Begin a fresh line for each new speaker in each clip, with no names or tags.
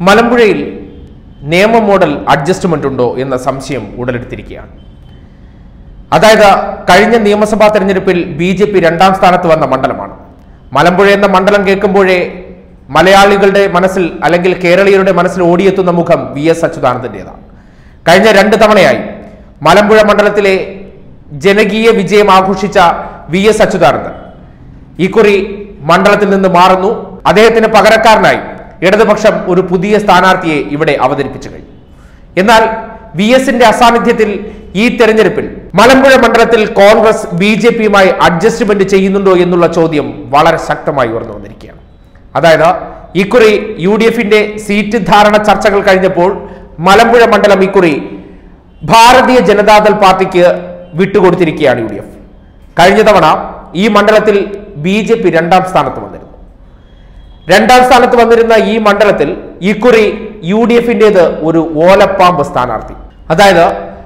മലമ്പുഴയിൽ നിയമ model adjustment ഉണ്ടോ എന്ന സംശയം ഉടലെടുത്തിരിക്കുകയാണ് അതായത് കഴിഞ്ഞ നിയമസഭാ തെരഞ്ഞെടുപ്പിൽ ബി ജെ പി രണ്ടാം സ്ഥാനത്ത് വന്ന മണ്ഡലമാണ് മലമ്പുഴ എന്ന മണ്ഡലം കേൾക്കുമ്പോഴേ മലയാളികളുടെ മനസ്സിൽ അല്ലെങ്കിൽ കേരളീയരുടെ മനസ്സിൽ ഓടിയെത്തുന്ന മുഖം വി എസ് അച്യുതാനന്ദൻ്റെതാണ് കഴിഞ്ഞ രണ്ട് തവണയായി മലമ്പുഴ മണ്ഡലത്തിലെ ജനകീയ വിജയം ആഘോഷിച്ച വി എസ് അച്യുതാനന്ദൻ ഇക്കുറി മണ്ഡലത്തിൽ നിന്ന് മാറുന്നു അദ്ദേഹത്തിന് പകരക്കാരനായി ഇടതുപക്ഷം ഒരു പുതിയ സ്ഥാനാർത്ഥിയെ ഇവിടെ അവതരിപ്പിച്ചു കഴിഞ്ഞു എന്നാൽ വി എസിന്റെ അസാന്നിധ്യത്തിൽ ഈ തെരഞ്ഞെടുപ്പിൽ മലമ്പുഴ മണ്ഡലത്തിൽ കോൺഗ്രസ് ബി ജെ പിയുമായി അഡ്ജസ്റ്റ്മെന്റ് ചെയ്യുന്നുണ്ടോ എന്നുള്ള ചോദ്യം വളരെ ശക്തമായി ഉയർന്നു വന്നിരിക്കുകയാണ് അതായത് ഇക്കുറി യു ഡി എഫിന്റെ സീറ്റ് ധാരണ ചർച്ചകൾ കഴിഞ്ഞപ്പോൾ മലമ്പുഴ മണ്ഡലം ഇക്കുറി ഭാരതീയ ജനതാദൾ പാർട്ടിക്ക് വിട്ടുകൊടുത്തിരിക്കുകയാണ് യു ഡി എഫ് കഴിഞ്ഞ തവണ ഈ മണ്ഡലത്തിൽ ബി ജെ പി രണ്ടാം സ്ഥാനത്ത് വന്നിരുന്നു രണ്ടാം സ്ഥാനത്ത് വന്നിരുന്ന ഈ മണ്ഡലത്തിൽ ഇക്കുറി യു ഡി എഫിൻ്റെത് ഒരു ഓലപ്പാമ്പ് സ്ഥാനാർത്ഥി അതായത്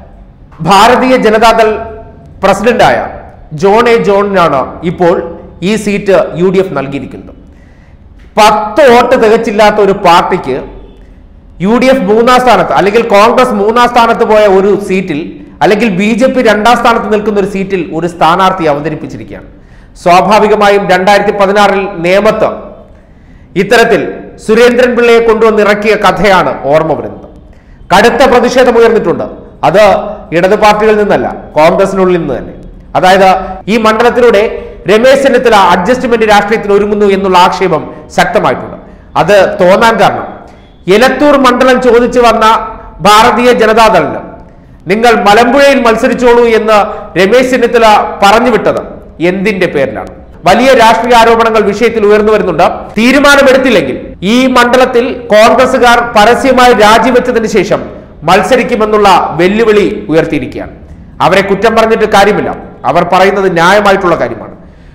ഭാരതീയ ജനതാദൾ പ്രസിഡന്റായ ജോൺ എ ജോണിനാണ് ഇപ്പോൾ ഈ സീറ്റ് യു ഡി എഫ് നൽകിയിരിക്കുന്നത് പത്ത് വോട്ട് തികച്ചില്ലാത്ത ഒരു പാർട്ടിക്ക് യു ഡി എഫ് മൂന്നാം സ്ഥാനത്ത് അല്ലെങ്കിൽ കോൺഗ്രസ് മൂന്നാം സ്ഥാനത്ത് പോയ ഒരു സീറ്റിൽ അല്ലെങ്കിൽ ബി ജെ പി രണ്ടാം സ്ഥാനത്ത് നിൽക്കുന്ന ഒരു സീറ്റിൽ ഒരു സ്ഥാനാർത്ഥി അവതരിപ്പിച്ചിരിക്കുകയാണ് സ്വാഭാവികമായും രണ്ടായിരത്തി പതിനാറിൽ നേമത്ത് ഇത്തരത്തിൽ സുരേന്ദ്രൻ പിള്ളയെ കൊണ്ടുവന്ന് ഇറക്കിയ കഥയാണ് ഓർമ്മ വരുന്നത് കടുത്ത പ്രതിഷേധം ഉയർന്നിട്ടുണ്ട് അത് ഇടത് പാർട്ടികളിൽ നിന്നല്ല കോൺഗ്രസിനുള്ളിൽ നിന്ന് തന്നെ അതായത് ഈ മണ്ഡലത്തിലൂടെ രമേശ് ചെന്നിത്തല അഡ്ജസ്റ്റ്മെന്റ് രാഷ്ട്രീയത്തിന് ഒരുങ്ങുന്നു എന്നുള്ള ആക്ഷേപം ശക്തമായിട്ടുണ്ട് അത് തോന്നാൻ കാരണം എലത്തൂർ മണ്ഡലം ചോദിച്ചു വന്ന ഭാരതീയ ജനതാദളിന് നിങ്ങൾ മലമ്പുഴയിൽ മത്സരിച്ചോളൂ എന്ന് രമേശ് ചെന്നിത്തല പറഞ്ഞു വിട്ടത് എന്തിന്റെ പേരിലാണ് വലിയ രാഷ്ട്രീയ ആരോപണങ്ങൾ വിഷയത്തിൽ ഉയർന്നു വരുന്നുണ്ട് തീരുമാനമെടുത്തില്ലെങ്കിൽ ഈ മണ്ഡലത്തിൽ കോൺഗ്രസുകാർ പരസ്യമായി രാജിവെച്ചതിന് ശേഷം മത്സരിക്കുമെന്നുള്ള വെല്ലുവിളി ഉയർത്തിയിരിക്കുകയാണ് അവരെ കുറ്റം പറഞ്ഞിട്ട് കാര്യമില്ല അവർ പറയുന്നത് ന്യായമായിട്ടുള്ള കാര്യമാണ്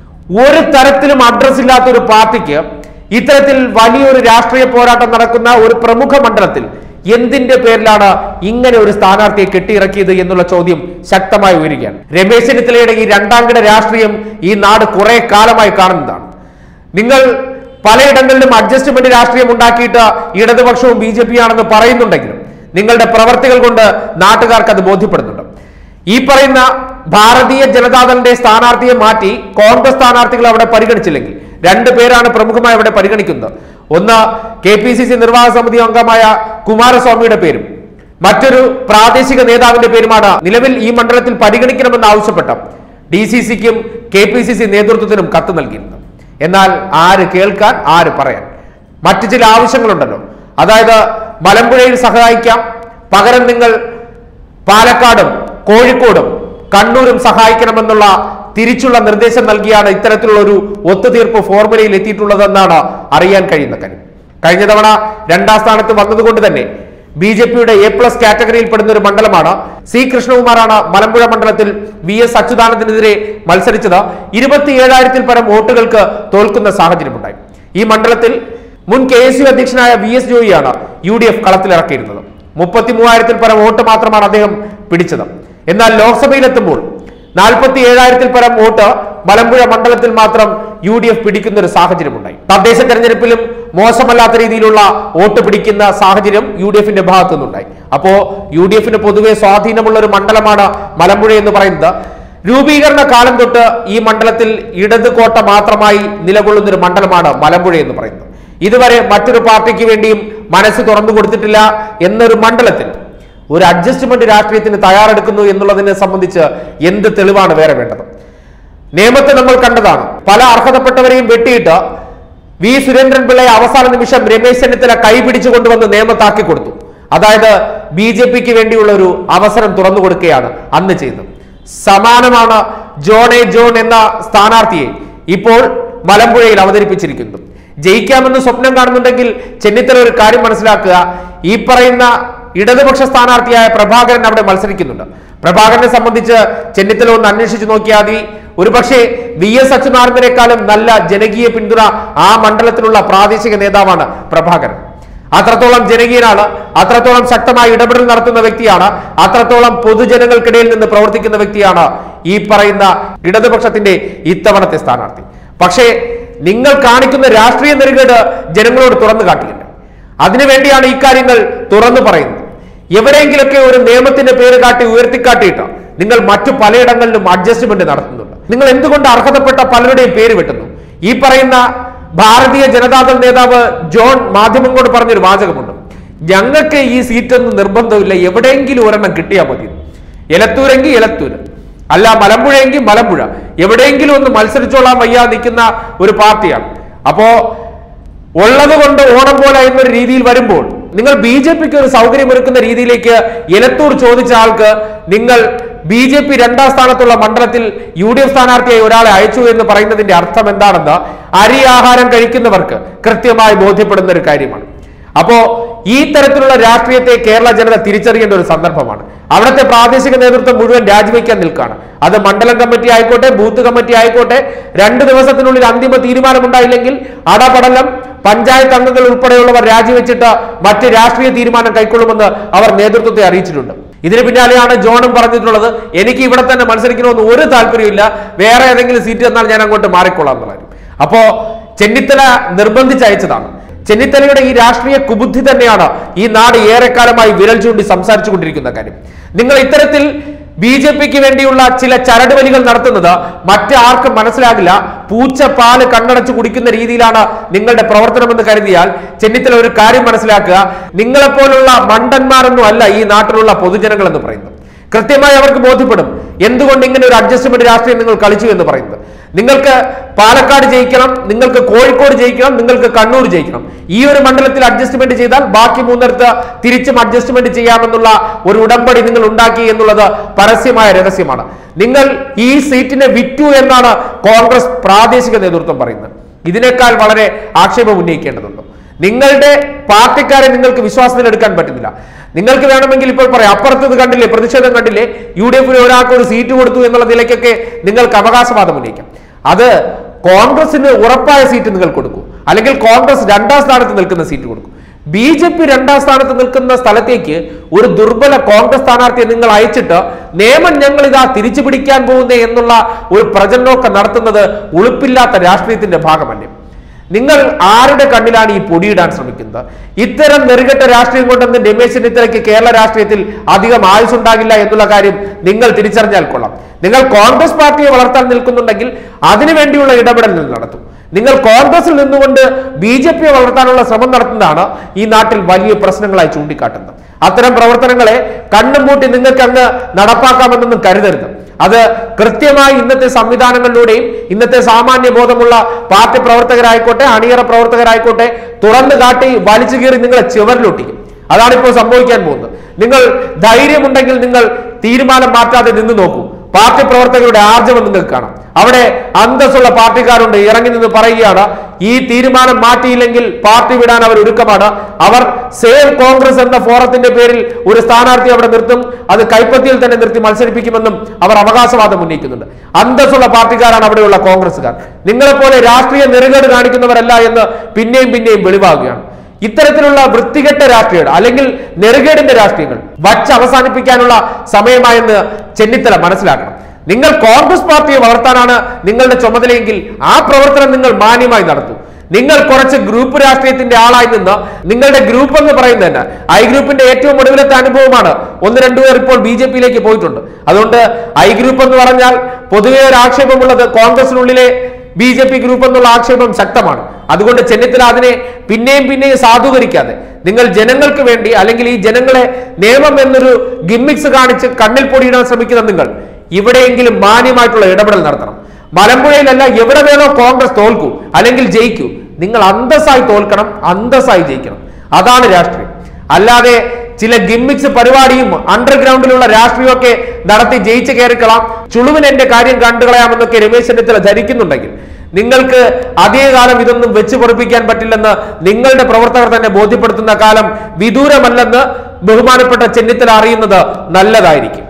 ഒരു തരത്തിലും അഡ്രസ് ഇല്ലാത്ത ഒരു പാർട്ടിക്ക് ഇത്തരത്തിൽ വലിയൊരു രാഷ്ട്രീയ പോരാട്ടം നടക്കുന്ന ഒരു പ്രമുഖ മണ്ഡലത്തിൽ എന്തിന്റെ പേരിലാണ് ഇങ്ങനെ ഒരു സ്ഥാനാർത്ഥിയെ കെട്ടിയിറക്കിയത് എന്നുള്ള ചോദ്യം ശക്തമായി ഉയരുകയാണ് രമേശ് ചെന്നിത്തലയുടെ ഈ രണ്ടാംകിട രാഷ്ട്രീയം ഈ നാട് കുറെ കാലമായി കാണുന്നതാണ് നിങ്ങൾ പലയിടങ്ങളിലും അഡ്ജസ്റ്റ്മെന്റ് രാഷ്ട്രീയം ഉണ്ടാക്കിയിട്ട് ഇടതുപക്ഷവും ബി ജെ പി ആണെന്ന് പറയുന്നുണ്ടെങ്കിലും നിങ്ങളുടെ പ്രവർത്തികൾ കൊണ്ട് നാട്ടുകാർക്ക് അത് ബോധ്യപ്പെടുന്നുണ്ട് ഈ പറയുന്ന ഭാരതീയ ജനതാദളിന്റെ സ്ഥാനാർത്ഥിയെ മാറ്റി കോൺഗ്രസ് സ്ഥാനാർത്ഥികൾ അവിടെ പരിഗണിച്ചില്ലെങ്കിൽ രണ്ട് പേരാണ് പ്രമുഖമായി അവിടെ പരിഗണിക്കുന്നത് ഒന്ന് കെ പി സി സി നിർവാഹക സമിതി അംഗമായ കുമാരസ്വാമിയുടെ പേരും മറ്റൊരു പ്രാദേശിക നേതാവിന്റെ പേരുമാണ് നിലവിൽ ഈ മണ്ഡലത്തിൽ പരിഗണിക്കണമെന്ന് ആവശ്യപ്പെട്ട ഡി സി സിക്കും കെ പി സി സി നേതൃത്വത്തിനും കത്ത് നൽകിയിരുന്നത് എന്നാൽ ആര് കേൾക്കാൻ ആര് പറയാൻ മറ്റു ചില ആവശ്യങ്ങളുണ്ടല്ലോ അതായത് മലമ്പുഴയിൽ സഹായിക്കാം പകരം നിങ്ങൾ പാലക്കാടും കോഴിക്കോടും കണ്ണൂരും സഹായിക്കണമെന്നുള്ള തിരിച്ചുള്ള നിർദ്ദേശം നൽകിയാണ് ഇത്തരത്തിലുള്ള ഒരു ഒത്തുതീർപ്പ് ഫോർമുലയിൽ എത്തിയിട്ടുള്ളതെന്നാണ് അറിയാൻ കഴിയുന്ന കാര്യം കഴിഞ്ഞ തവണ രണ്ടാം സ്ഥാനത്ത് വന്നതുകൊണ്ട് തന്നെ ബി ജെ പിയുടെ എ പ്ലസ് കാറ്റഗറിയിൽ പെടുന്ന ഒരു മണ്ഡലമാണ് സി കൃഷ്ണകുമാറാണ് മലമ്പുഴ മണ്ഡലത്തിൽ വി എസ് അച്യുതാനന്ദനെതിരെ മത്സരിച്ചത് ഇരുപത്തിയേഴായിരത്തിൽ പരം വോട്ടുകൾക്ക് തോൽക്കുന്ന സാഹചര്യമുണ്ടായി ഈ മണ്ഡലത്തിൽ മുൻ കെ എസ് യു അധ്യക്ഷനായ വി എസ് ജോയിയാണ് യു ഡി എഫ് കളത്തിലിറക്കിയിരുന്നത് മുപ്പത്തി മൂവായിരത്തിൽ പരം വോട്ട് മാത്രമാണ് അദ്ദേഹം പിടിച്ചത് എന്നാൽ ലോക്സഭയിലെത്തുമ്പോൾ നാൽപ്പത്തി ഏഴായിരത്തിൽ പരം വോട്ട് മലമ്പുഴ മണ്ഡലത്തിൽ മാത്രം യു ഡി എഫ് പിടിക്കുന്ന ഒരു സാഹചര്യമുണ്ടായി തദ്ദേശ തെരഞ്ഞെടുപ്പിലും മോശമല്ലാത്ത രീതിയിലുള്ള വോട്ട് പിടിക്കുന്ന സാഹചര്യം യു ഡി എഫിന്റെ ഭാഗത്തു നിന്നുണ്ടായി അപ്പോ യു ഡി എഫിന് പൊതുവെ സ്വാധീനമുള്ള ഒരു മണ്ഡലമാണ് മലമ്പുഴ എന്ന് പറയുന്നത് രൂപീകരണ കാലം തൊട്ട് ഈ മണ്ഡലത്തിൽ ഇടത് കോട്ട മാത്രമായി നിലകൊള്ളുന്ന ഒരു മണ്ഡലമാണ് മലമ്പുഴ എന്ന് പറയുന്നത് ഇതുവരെ മറ്റൊരു പാർട്ടിക്ക് വേണ്ടിയും മനസ്സ് തുറന്നു കൊടുത്തിട്ടില്ല എന്നൊരു മണ്ഡലത്തിൽ ഒരു അഡ്ജസ്റ്റ്മെന്റ് രാഷ്ട്രീയത്തിന് തയ്യാറെടുക്കുന്നു എന്നുള്ളതിനെ സംബന്ധിച്ച് എന്ത് തെളിവാണ് വേറെ വേണ്ടത് നിയമത്തെ നമ്മൾ കണ്ടതാണ് പല അർഹതപ്പെട്ടവരെയും വെട്ടിയിട്ട് വി സുരേന്ദ്രൻ പിള്ളയെ അവസാന നിമിഷം രമേശ് ചെന്നിത്തല കൈപിടിച്ചു കൊണ്ടുവന്ന് നിയമത്താക്കി കൊടുത്തു അതായത് ബി ജെ പിക്ക് വേണ്ടിയുള്ള ഒരു അവസരം തുറന്നു കൊടുക്കുകയാണ് അന്ന് ചെയ്തത് സമാനമാണ് ജോൺ എ ജോൺ എന്ന സ്ഥാനാർത്ഥിയെ ഇപ്പോൾ മലമ്പുഴയിൽ അവതരിപ്പിച്ചിരിക്കുന്നു ജയിക്കാമെന്ന് സ്വപ്നം കാണുന്നുണ്ടെങ്കിൽ ചെന്നിത്തല ഒരു കാര്യം മനസ്സിലാക്കുക ഈ പറയുന്ന ഇടതുപക്ഷ സ്ഥാനാർത്ഥിയായ പ്രഭാകരൻ അവിടെ മത്സരിക്കുന്നുണ്ട് പ്രഭാകരനെ സംബന്ധിച്ച് ചെന്നിത്തല ഒന്ന് അന്വേഷിച്ചു നോക്കിയാൽ മതി ഒരുപക്ഷെ വി എസ് അച്യുതാനന്ദനേക്കാളും നല്ല ജനകീയ പിന്തുണ ആ മണ്ഡലത്തിലുള്ള പ്രാദേശിക നേതാവാണ് പ്രഭാകരൻ അത്രത്തോളം ജനകീയനാണ് അത്രത്തോളം ശക്തമായ ഇടപെടൽ നടത്തുന്ന വ്യക്തിയാണ് അത്രത്തോളം പൊതുജനങ്ങൾക്കിടയിൽ നിന്ന് പ്രവർത്തിക്കുന്ന വ്യക്തിയാണ് ഈ പറയുന്ന ഇടതുപക്ഷത്തിന്റെ ഇത്തവണത്തെ സ്ഥാനാർത്ഥി പക്ഷേ നിങ്ങൾ കാണിക്കുന്ന രാഷ്ട്രീയ നെറുകേട് ജനങ്ങളോട് തുറന്നു കാട്ടിയില്ല അതിനുവേണ്ടിയാണ് ഈ കാര്യങ്ങൾ തുറന്നു പറയുന്നത് എവിടെയെങ്കിലൊക്കെ ഒരു നിയമത്തിന്റെ പേര് കാട്ടി ഉയർത്തിക്കാട്ടിയിട്ട് നിങ്ങൾ മറ്റു പലയിടങ്ങളിലും അഡ്ജസ്റ്റ്മെന്റ് നടത്തുന്നുണ്ട് നിങ്ങൾ എന്തുകൊണ്ട് അർഹതപ്പെട്ട പലരുടെയും പേര് വെട്ടുന്നു ഈ പറയുന്ന ഭാരതീയ ജനതാദൾ നേതാവ് ജോൺ മാധ്യമങ്ങളോട് പറഞ്ഞൊരു വാചകമുണ്ട് ഞങ്ങൾക്ക് ഈ സീറ്റൊന്നും നിർബന്ധമില്ല എവിടെയെങ്കിലും ഒരെണ്ണം കിട്ടിയാൽ മതി എലത്തൂരെങ്കിൽ എലത്തൂര് അല്ല മലമ്പുഴയെങ്കിൽ മലമ്പുഴ എവിടെയെങ്കിലും ഒന്ന് മത്സരിച്ചോളാൻ വയ്യാ നിൽക്കുന്ന ഒരു പാർട്ടിയാണ് അപ്പോ ഉള്ളത് കൊണ്ട് ഓണം പോലെ എന്നൊരു രീതിയിൽ വരുമ്പോൾ നിങ്ങൾ ബി ജെ പിക്ക് ഒരു സൗകര്യമൊരുക്കുന്ന രീതിയിലേക്ക് എലത്തൂർ ചോദിച്ച ആൾക്ക് നിങ്ങൾ ബി ജെ പി രണ്ടാം സ്ഥാനത്തുള്ള മണ്ഡലത്തിൽ യു ഡി എഫ് സ്ഥാനാർത്ഥിയായി ഒരാളെ അയച്ചു എന്ന് പറയുന്നതിന്റെ അർത്ഥം എന്താണെന്ന് അരി ആഹാരം കഴിക്കുന്നവർക്ക് കൃത്യമായി ബോധ്യപ്പെടുന്ന ഒരു കാര്യമാണ് അപ്പോ ഈ തരത്തിലുള്ള രാഷ്ട്രീയത്തെ കേരള ജനത തിരിച്ചറിയേണ്ട ഒരു സന്ദർഭമാണ് അവിടുത്തെ പ്രാദേശിക നേതൃത്വം മുഴുവൻ രാജിവെക്കാൻ നിൽക്കുകയാണ് അത് മണ്ഡലം കമ്മിറ്റി ആയിക്കോട്ടെ ബൂത്ത് കമ്മിറ്റി ആയിക്കോട്ടെ രണ്ട് ദിവസത്തിനുള്ളിൽ അന്തിമ തീരുമാനമുണ്ടായില്ലെങ്കിൽ അടപടലം പഞ്ചായത്ത് അംഗങ്ങൾ ഉൾപ്പെടെയുള്ളവർ രാജിവെച്ചിട്ട് മറ്റ് രാഷ്ട്രീയ തീരുമാനം കൈക്കൊള്ളുമെന്ന് അവർ നേതൃത്വത്തെ അറിയിച്ചിട്ടുണ്ട് ഇതിന് പിന്നാലെയാണ് ജോണും പറഞ്ഞിട്ടുള്ളത് എനിക്ക് ഇവിടെ തന്നെ മത്സരിക്കണമെന്ന് ഒരു താല്പര്യമില്ല വേറെ ഏതെങ്കിലും സീറ്റ് തന്നാൽ ഞാൻ അങ്ങോട്ട് മാറിക്കൊള്ളാം എന്നുള്ളത് അപ്പോ ചെന്നിത്തല നിർബന്ധിച്ച് അയച്ചതാണ് ചെന്നിത്തലയുടെ ഈ രാഷ്ട്രീയ കുബുദ്ധി തന്നെയാണ് ഈ നാട് ഏറെക്കാലമായി വിരൽ ചൂണ്ടി സംസാരിച്ചു കൊണ്ടിരിക്കുന്ന കാര്യം നിങ്ങൾ ഇത്തരത്തിൽ ബി ജെ പിക്ക് വേണ്ടിയുള്ള ചില ചരടുവലികൾ നടത്തുന്നത് മറ്റാർക്കും മനസ്സിലാകില്ല പൂച്ച പാല് കണ്ണടച്ച് കുടിക്കുന്ന രീതിയിലാണ് നിങ്ങളുടെ പ്രവർത്തനമെന്ന് കരുതിയാൽ ചെന്നിത്തല ഒരു കാര്യം മനസ്സിലാക്കുക നിങ്ങളെപ്പോലുള്ള മണ്ടന്മാരൊന്നും അല്ല ഈ നാട്ടിലുള്ള പൊതുജനങ്ങൾ എന്ന് പറയുന്നത് കൃത്യമായി അവർക്ക് ബോധ്യപ്പെടും എന്തുകൊണ്ട് ഇങ്ങനെ ഒരു അഡ്ജസ്റ്റ്മെന്റ് രാഷ്ട്രീയം നിങ്ങൾ കളിച്ചു എന്ന് പറയുന്നത് നിങ്ങൾക്ക് പാലക്കാട് ജയിക്കണം നിങ്ങൾക്ക് കോഴിക്കോട് ജയിക്കണം നിങ്ങൾക്ക് കണ്ണൂർ ജയിക്കണം ഈ ഒരു മണ്ഡലത്തിൽ അഡ്ജസ്റ്റ്മെന്റ് ചെയ്താൽ ബാക്കി മൂന്നിടത്ത് തിരിച്ചും അഡ്ജസ്റ്റ്മെന്റ് ചെയ്യാമെന്നുള്ള ഒരു ഉടമ്പടി നിങ്ങൾ ഉണ്ടാക്കി എന്നുള്ളത് പരസ്യമായ രഹസ്യമാണ് നിങ്ങൾ ഈ സീറ്റിനെ വിറ്റു എന്നാണ് കോൺഗ്രസ് പ്രാദേശിക നേതൃത്വം പറയുന്നത് ഇതിനേക്കാൾ വളരെ ആക്ഷേപം ഉന്നയിക്കേണ്ടതുണ്ട് നിങ്ങളുടെ പാർട്ടിക്കാരെ നിങ്ങൾക്ക് വിശ്വാസത്തിൽ എടുക്കാൻ പറ്റുന്നില്ല നിങ്ങൾക്ക് വേണമെങ്കിൽ ഇപ്പോൾ പറയാം അപ്പുറത്തത് കണ്ടില്ലേ പ്രതിഷേധം കണ്ടില്ലേ യു ഡി എഫിന് ഒരാൾക്ക് ഒരു സീറ്റ് കൊടുത്തു എന്നുള്ള നിലയ്ക്കൊക്കെ നിങ്ങൾക്ക് അവകാശവാദം ഉന്നയിക്കാം അത് കോൺഗ്രസിന് ഉറപ്പായ സീറ്റ് നിങ്ങൾ കൊടുക്കൂ അല്ലെങ്കിൽ കോൺഗ്രസ് രണ്ടാം സ്ഥാനത്ത് നിൽക്കുന്ന സീറ്റ് കൊടുക്കും ബി ജെ പി രണ്ടാം സ്ഥാനത്ത് നിൽക്കുന്ന സ്ഥലത്തേക്ക് ഒരു ദുർബല കോൺഗ്രസ് സ്ഥാനാർത്ഥിയെ നിങ്ങൾ അയച്ചിട്ട് നിയമം ഞങ്ങൾ ഇതാ തിരിച്ചു പിടിക്കാൻ പോകുന്നേ എന്നുള്ള ഒരു പ്രചരണമൊക്കെ നടത്തുന്നത് ഉളുപ്പില്ലാത്ത രാഷ്ട്രീയത്തിന്റെ ഭാഗമല്ലേ നിങ്ങൾ ആരുടെ കണ്ണിലാണ് ഈ പൊടിയിടാൻ ശ്രമിക്കുന്നത് ഇത്തരം നെറുകെട്ട രാഷ്ട്രീയം കൊണ്ടൊന്നും രമേശ് ചെന്നിത്തലയ്ക്ക് കേരള രാഷ്ട്രീയത്തിൽ അധികം ആയുസുണ്ടാകില്ല എന്നുള്ള കാര്യം നിങ്ങൾ തിരിച്ചറിഞ്ഞാൽ കൊള്ളാം നിങ്ങൾ കോൺഗ്രസ് പാർട്ടിയെ വളർത്താൻ നിൽക്കുന്നുണ്ടെങ്കിൽ അതിനുവേണ്ടിയുള്ള ഇടപെടൽ നിങ്ങൾ നടത്തും നിങ്ങൾ കോൺഗ്രസിൽ നിന്നുകൊണ്ട് ബി ജെ പിയെ വളർത്താനുള്ള ശ്രമം നടത്തുന്നതാണ് ഈ നാട്ടിൽ വലിയ പ്രശ്നങ്ങളായി ചൂണ്ടിക്കാട്ടുന്നത് അത്തരം പ്രവർത്തനങ്ങളെ കണ്ണും പൂട്ടി നിങ്ങൾക്ക് അങ്ങ് നടപ്പാക്കാമെന്നൊന്നും കരുതരുത് അത് കൃത്യമായി ഇന്നത്തെ സംവിധാനങ്ങളിലൂടെയും ഇന്നത്തെ സാമാന്യ ബോധമുള്ള പാർട്ടി പ്രവർത്തകരായിക്കോട്ടെ അണിയറ പ്രവർത്തകരായിക്കോട്ടെ തുറന്നു കാട്ടി വലിച്ചു കീറി നിങ്ങളെ ചിവരിലൊട്ടിക്കും അതാണ് ഇപ്പോൾ സംഭവിക്കാൻ പോകുന്നത് നിങ്ങൾ ധൈര്യമുണ്ടെങ്കിൽ നിങ്ങൾ തീരുമാനം മാറ്റാതെ നിന്ന് നോക്കൂ പാർട്ടി പ്രവർത്തകരുടെ ആർജവം നിങ്ങൾക്ക് കാണാം അവിടെ അന്തസ്സുള്ള പാർട്ടിക്കാരുണ്ട് ഇറങ്ങി നിന്ന് പറയുകയാണ് ഈ തീരുമാനം മാറ്റിയില്ലെങ്കിൽ പാർട്ടി വിടാൻ അവർ ഒരുക്കമാണ് അവർ സേവ് കോൺഗ്രസ് എന്ന ഫോറത്തിന്റെ പേരിൽ ഒരു സ്ഥാനാർത്ഥി അവിടെ നിർത്തും അത് കൈപ്പത്തിയിൽ തന്നെ നിർത്തി മത്സരിപ്പിക്കുമെന്നും അവർ അവകാശവാദം ഉന്നയിക്കുന്നുണ്ട് അന്തസ്സുള്ള പാർട്ടിക്കാരാണ് അവിടെയുള്ള കോൺഗ്രസ്സുകാർ നിങ്ങളെപ്പോലെ രാഷ്ട്രീയ നെറുകേട് കാണിക്കുന്നവരല്ല എന്ന് പിന്നെയും പിന്നെയും വെളിവാകുകയാണ് ഇത്തരത്തിലുള്ള വൃത്തികെട്ട രാഷ്ട്രീയം അല്ലെങ്കിൽ നെറുകേടിന്റെ രാഷ്ട്രീയങ്ങൾ വച്ച് അവസാനിപ്പിക്കാനുള്ള സമയമായെന്ന് ചെന്നിത്തല മനസ്സിലാക്കണം നിങ്ങൾ കോൺഗ്രസ് പാർട്ടിയെ വളർത്താനാണ് നിങ്ങളുടെ ചുമതലയെങ്കിൽ ആ പ്രവർത്തനം നിങ്ങൾ മാന്യമായി നടത്തൂ നിങ്ങൾ കുറച്ച് ഗ്രൂപ്പ് രാഷ്ട്രീയത്തിന്റെ ആളായി നിന്ന് നിങ്ങളുടെ ഗ്രൂപ്പ് എന്ന് പറയുന്നത് തന്നെ ഐ ഗ്രൂപ്പിന്റെ ഏറ്റവും ഒടുവിലത്തെ അനുഭവമാണ് ഒന്ന് രണ്ടുപേർ ഇപ്പോൾ ബി ജെ പിയിലേക്ക് പോയിട്ടുണ്ട് അതുകൊണ്ട് ഐ ഗ്രൂപ്പ് എന്ന് പറഞ്ഞാൽ പൊതുവെ ഒരു ആക്ഷേപമുള്ളത് കോൺഗ്രസിനുള്ളിലെ ബി ജെ പി ഗ്രൂപ്പ് എന്നുള്ള ആക്ഷേപം ശക്തമാണ് അതുകൊണ്ട് ചെന്നിത്തല അതിനെ പിന്നെയും പിന്നെയും സാധൂകരിക്കാതെ നിങ്ങൾ ജനങ്ങൾക്ക് വേണ്ടി അല്ലെങ്കിൽ ഈ ജനങ്ങളെ നിയമം എന്നൊരു ഗിമ്മിക്സ് കാണിച്ച് കണ്ണിൽ പൊടിയിടാൻ ശ്രമിക്കുന്ന നിങ്ങൾ ഇവിടെയെങ്കിലും മാന്യമായിട്ടുള്ള ഇടപെടൽ നടത്തണം മലമ്പുഴയിലല്ല എവിടെ വേണോ കോൺഗ്രസ് തോൽക്കൂ അല്ലെങ്കിൽ ജയിക്കൂ നിങ്ങൾ അന്തസ്സായി തോൽക്കണം അന്തസ്സായി ജയിക്കണം അതാണ് രാഷ്ട്രീയം അല്ലാതെ ചില ഗിമ്മിക്സ് പരിപാടിയും അണ്ടർഗ്രൗണ്ടിലുള്ള രാഷ്ട്രീയമൊക്കെ നടത്തി ജയിച്ച് കയറിക്കളാം ചുളുവിന് എന്റെ കാര്യം കണ്ടുകളയാമെന്നൊക്കെ രമേശ് ചെന്നിത്തല ധരിക്കുന്നുണ്ടെങ്കിൽ നിങ്ങൾക്ക് അധികകാലം ഇതൊന്നും വെച്ച് പൊറപ്പിക്കാൻ പറ്റില്ലെന്ന് നിങ്ങളുടെ പ്രവർത്തകർ തന്നെ ബോധ്യപ്പെടുത്തുന്ന കാലം വിദൂരമല്ലെന്ന് ബഹുമാനപ്പെട്ട ചെന്നിത്തല അറിയുന്നത് നല്ലതായിരിക്കും